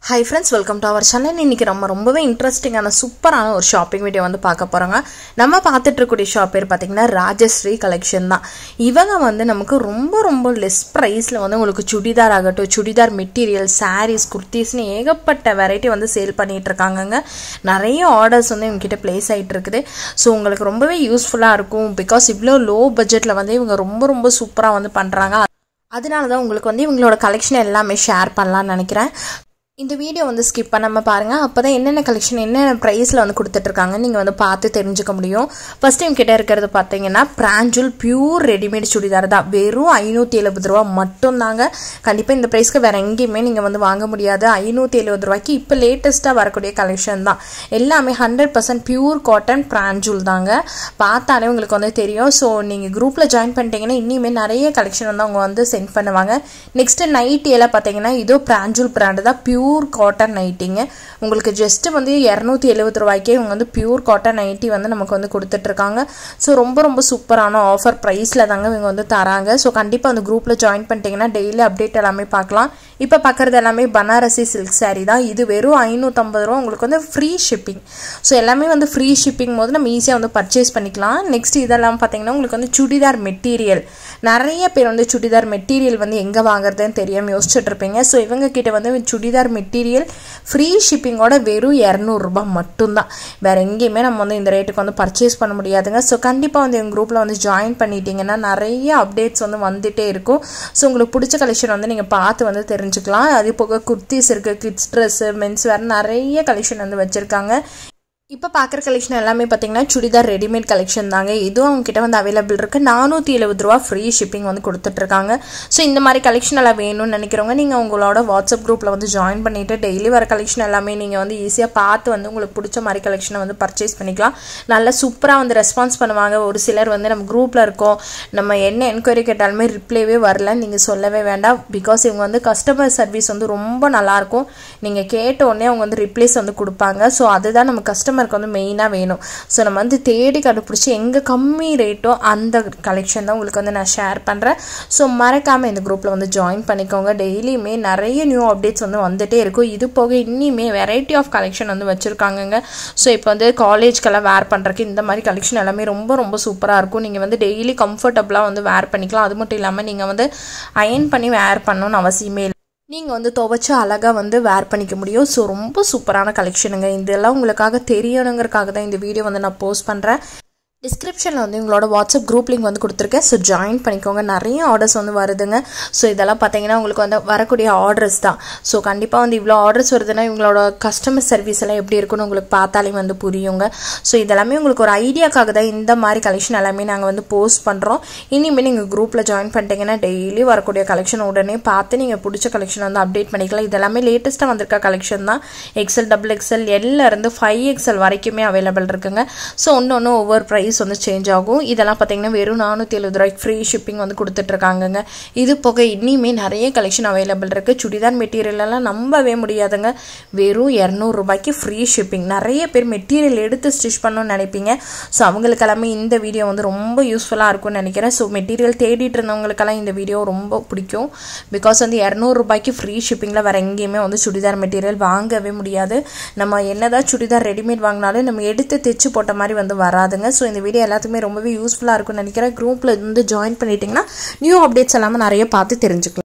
high friends welcome to our channel இன்றைக்கி நம்ம ரொம்பவே இன்ட்ரெஸ்டிங்கான சூப்பரான ஒரு ஷாப்பிங் வீடியோ வந்து பார்க்க போகிறோங்க நம்ம பார்த்துட்டு இருக்கக்கூடிய ஷாப் பேர் பார்த்தீங்கன்னா ராஜஸ்ரீ கலெக்ஷன் தான் இவங்க வந்து நமக்கு ரொம்ப ரொம்ப லெஸ் ப்ரைஸில் வந்து உங்களுக்கு சுடிதார் ஆகட்டும் சுடிதார் மெட்டீரியல் சாரீஸ் குர்த்திஸ்னு ஏகப்பட்ட வெரைட்டி வந்து சேல் பண்ணிட்டு இருக்காங்கங்க நிறைய ஆர்டர்ஸ் வந்து இவங்ககிட்ட ப்ளேஸ் ஆகிட்டு இருக்குது ஸோ உங்களுக்கு ரொம்பவே யூஸ்ஃபுல்லாக இருக்கும் பிகாஸ் இவ்வளோ லோ பட்ஜெட்டில் வந்து இவங்க ரொம்ப ரொம்ப சூப்பராக வந்து பண்ணுறாங்க அதனால தான் உங்களுக்கு வந்து இவங்களோட கலெக்ஷன் எல்லாமே ஷேர் பண்ணலாம்னு நினைக்கிறேன் இந்த வீடியோ வந்து ஸ்கிப் பண்ணாமல் பாருங்கள் அப்போ தான் என்னென்ன கலெக்ஷன் என்னென்ன ப்ரைஸில் வந்து கொடுத்துட்ருக்காங்க நீங்கள் வந்து பார்த்து தெரிஞ்சுக்க முடியும் ஃபஸ்ட் டைம் கிட்ட இருக்கிறது பார்த்தீங்கன்னா பிராஞ்சுல் பியூர் ரெடிமேட் சுடிதார் தான் வெறும் ஐநூற்றி எழுபது ரூபா மட்டும்தாங்க கண்டிப்பாக இந்த ப்ரைஸ்க்கு வேறு எங்கேயுமே நீங்கள் வந்து வாங்க முடியாது ஐநூற்றி எழுபது ரூபாய்க்கு இப்போ லேட்டஸ்ட்டாக வரக்கூடிய கலெக்ஷன் தான் எல்லாமே hundred percent pure cotton Pranjul தாங்க பார்த்தாலே உங்களுக்கு வந்து தெரியும் ஸோ நீங்கள் குரூப்பில் ஜாயின் பண்ணிட்டீங்கன்னா இனிமேல் நிறைய கலெக்ஷன் வந்து அவங்க வந்து சென்ட் பண்ணுவாங்க நெக்ஸ்ட்டு நைட்டியெல்லாம் பார்த்தீங்கன்னா இதோ பிராஞ்சுல் பிராண்டு தான் பியூர் பியூர் காட்டன் நைட்டிங்க உங்களுக்கு ஜஸ்ட்டு வந்து இரநூத்தி எழுபது ரூபாய்க்கே இவங்க வந்து பியூர் காட்டன் நைட்டி வந்து நமக்கு வந்து கொடுத்துட்ருக்காங்க ஸோ ரொம்ப ரொம்ப சூப்பரான ஆஃபர் ப்ரைஸில் தாங்க இவங்க வந்து தராங்க ஸோ கண்டிப்பாக அந்த குரூப்பில் ஜாயின் பண்ணிட்டீங்கன்னா டெய்லி அப்டேட் எல்லாமே பார்க்கலாம் இப்போ பார்க்குறது எல்லாமே பனாரசி சில்க் சாரீ தான் இது வெறும் ஐநூற்றம்பது ரூபா உங்களுக்கு வந்து ஃப்ரீ ஷிப்பிங் ஸோ எல்லாமே வந்து ஃப்ரீ ஷிப்பிங் போது நம்ம ஈஸியாக வந்து பர்ச்சேஸ் பண்ணிக்கலாம் நெக்ஸ்ட் இதெல்லாம் பார்த்தீங்கன்னா உங்களுக்கு வந்து சுடிதார் மெட்டீரியல் நிறைய பேர் வந்து சுடிதார் மெட்டீரியல் வந்து எங்கே வாங்குறதுன்னு தெரியாமல் யோசிச்சுட்டு இருப்பீங்க ஸோ இவங்க கிட்ட வந்து சுடிதார் மெட்டீரியல் ஃப்ரீ ஷிப்பிங்கோட வெறும் இரநூறுபா மட்டும்தான் வேறு எங்கேயுமே நம்ம வந்து இந்த ரேட்டுக்கு வந்து பர்ச்சேஸ் பண்ண முடியாதுங்க ஸோ கண்டிப்பாக வந்து எங்கள் குரூப்பில் வந்து ஜாயின் பண்ணிட்டீங்கன்னா நிறைய அப்டேட்ஸ் வந்து வந்துகிட்டே இருக்கும் ஸோ உங்களுக்கு பிடிச்ச கலெக்ஷன் வந்து நீங்கள் பார்த்து வந்து தெரிஞ்சுக்கலாம் அது போக குர்த்திஸ் இருக்குது கிட்ஸ் ட்ரெஸ்ஸு மென்ஸ் வேறு நிறைய கலெக்ஷன் வந்து வச்சுருக்காங்க இப்போ பார்க்குற கலெக்ஷன் எல்லாமே பார்த்தீங்கன்னா சுடிதார் ரெடிமேட் கலெக்ஷன் தாங்க இதுவும் அவங்ககிட்ட வந்து அவைலபிள் இருக்குது நானூற்றி எழுபது ரூபா ஃப்ரீ ஷிப்பிங் வந்து கொடுத்துட்ருக்காங்க ஸோ இந்த மாதிரி கலெக்ஷன் எல்லாம் வேணும்னு நினைக்கிறவங்க நீங்கள் உங்களோட வாட்ஸ்அப் குரூப்பில் வந்து ஜாயின் பண்ணிவிட்டு டெய்லி வர கலெக்ஷன் எல்லாமே நீங்கள் வந்து ஈஸியாக பார்த்து வந்து உங்களுக்கு பிடிச்ச மாதிரி கலெக்ஷனை வந்து பர்ச்சேஸ் பண்ணிக்கலாம் நல்லா சூப்பராக வந்து ரெஸ்பான்ஸ் பண்ணுவாங்க ஒரு சிலர் வந்து நம்ம குரூப்பில் இருக்கோம் நம்ம என்ன என்கொயரி கேட்டாலுமே ரிப்ளைவே வரல நீங்கள் சொல்லவே வேண்டாம் பிகாஸ் இவங்க வந்து கஸ்டமர் சர்வீஸ் வந்து ரொம்ப நல்லாயிருக்கும் நீங்கள் கேட்ட உடனே அவங்க வந்து ரிப்ளைஸ் வந்து கொடுப்பாங்க ஸோ அதுதான் நம்ம கஸ்டமர் கஸ்டமருக்கு வந்து மெயினாக வேணும் ஸோ நம்ம வந்து தேடி கண்டுபிடிச்சி எங்கே கம்மி ரேட்டோ அந்த கலெக்ஷன் தான் உங்களுக்கு வந்து நான் ஷேர் பண்ணுறேன் ஸோ மறக்காமல் இந்த குரூப்பில் வந்து ஜாயின் பண்ணிக்கோங்க டெய்லியுமே நிறைய நியூ அப்டேட்ஸ் வந்து வந்துகிட்டே இருக்கும் இது போக இன்னிமே வெரைட்டி ஆஃப் கலெக்ஷன் வந்து வச்சுருக்காங்கங்க ஸோ இப்போ வந்து காலேஜ்க்கெல்லாம் வேர் பண்ணுறக்கு இந்த மாதிரி கலெக்ஷன் எல்லாமே ரொம்ப ரொம்ப சூப்பராக இருக்கும் நீங்கள் வந்து டெய்லி கம்ஃபர்டபுளாக வந்து வேர் பண்ணிக்கலாம் அது மட்டும் இல்லாமல் நீங்கள் வந்து அயன் பண்ணி வேர் பண்ணணும்னு அவசியமே இல்லை நீங்கள் வந்து துவைச்சு அழகாக வந்து வேர் பண்ணிக்க முடியும் ஸோ ரொம்ப சூப்பரான கலெக்ஷனுங்க இதெல்லாம் உங்களுக்காக தெரியணுங்கிறதுக்காக தான் இந்த வீடியோ வந்து நான் போஸ்ட் பண்ணுறேன் டிஸ்கிரிப்ஷனில் வந்து உங்களோட வாட்ஸ்அப் குரூப் லிங்க் வந்து கொடுத்துருக்கேன் ஸோ ஜாயின் பண்ணிக்கோங்க நிறைய ஆர்டர்ஸ் வந்து வருதுங்க ஸோ இதெல்லாம் பார்த்தீங்கன்னா உங்களுக்கு வந்து வரக்கூடிய ஆர்டர்ஸ் தான் ஸோ கண்டிப்பாக வந்து இவ்வளோ ஆர்டர்ஸ் வருதுன்னா இவங்களோட கஸ்டமர் சர்வீஸ் எல்லாம் எப்படி இருக்குன்னு உங்களுக்கு பார்த்தாலே வந்து புரியுங்க ஸோ இதெல்லாமே உங்களுக்கு ஒரு ஐடியாக்காக தான் இந்த மாதிரி கலெக்ஷன் எல்லாமே நாங்கள் வந்து போஸ்ட் பண்ணுறோம் இனிமேல் நீங்கள் குரூப்பில் ஜாயின் பண்ணிட்டீங்கன்னா டெய்லி வரக்கூடிய கலெக்ஷன் உடனே பார்த்து நீங்கள் பிடிச்ச கலெக்ஷன் வந்து அப்டேட் பண்ணிக்கலாம் இதெல்லாமே லேட்டஸ்ட்டாக வந்திருக்க கலெக்ஷன் தான் எக்ஸல் டபுள் எக்ஸல் இருந்து ஃபைவ் எக்ஸல் வரைக்குமே அவைலபிள் இருக்குங்க ஸோ ஒன்று ஒன்று ஒவ்வொரு ப்ரைஸ் ப்ரைஸ் வந்து சேஞ்ச் ஆகும் இதெல்லாம் பார்த்தீங்கன்னா வெறும் நானூற்றி எழுபது ரூபாய்க்கு ஃப்ரீ ஷிப்பிங் வந்து கொடுத்துட்ருக்காங்கங்க இது போக இன்னிமே நிறைய கலெக்ஷன் அவைலபிள் இருக்குது சுடிதார் மெட்டீரியலெல்லாம் நம்பவே முடியாதுங்க வெறும் இரநூறுபாய்க்கு ஃப்ரீ ஷிப்பிங் நிறைய பேர் மெட்டீரியல் எடுத்து ஸ்டிச் பண்ணணும்னு நினைப்பீங்க ஸோ அவங்களுக்கு எல்லாமே இந்த வீடியோ வந்து ரொம்ப யூஸ்ஃபுல்லாக இருக்கும்னு நினைக்கிறேன் ஸோ மெட்டீரியல் தேடிட்டு இருந்தவங்களுக்கெல்லாம் இந்த வீடியோ ரொம்ப பிடிக்கும் பிகாஸ் வந்து இரநூறுபாய்க்கு ஃப்ரீ ஷிப்பிங்கில் வேறு எங்கேயுமே வந்து சுடிதார் மெட்டீரியல் வாங்கவே முடியாது நம்ம என்னதான் சுடிதார் ரெடிமேட் வாங்கினாலும் நம்ம எடுத்து தைச்சு போட்ட மாதிரி வந்து வராதுங்க ஸோ இந்த வீடியோ எல்லாத்துக்குமே ரொம்பவே யூஸ்ஃபுல்லாக இருக்கும்னு நினைக்கிறேன் குரூப்பில் வந்து ஜாயின் பண்ணிட்டீங்கன்னா நியூ அப்டேட்ஸ் எல்லாமே நிறைய பார்த்து தெரிஞ்சுக்கலாம்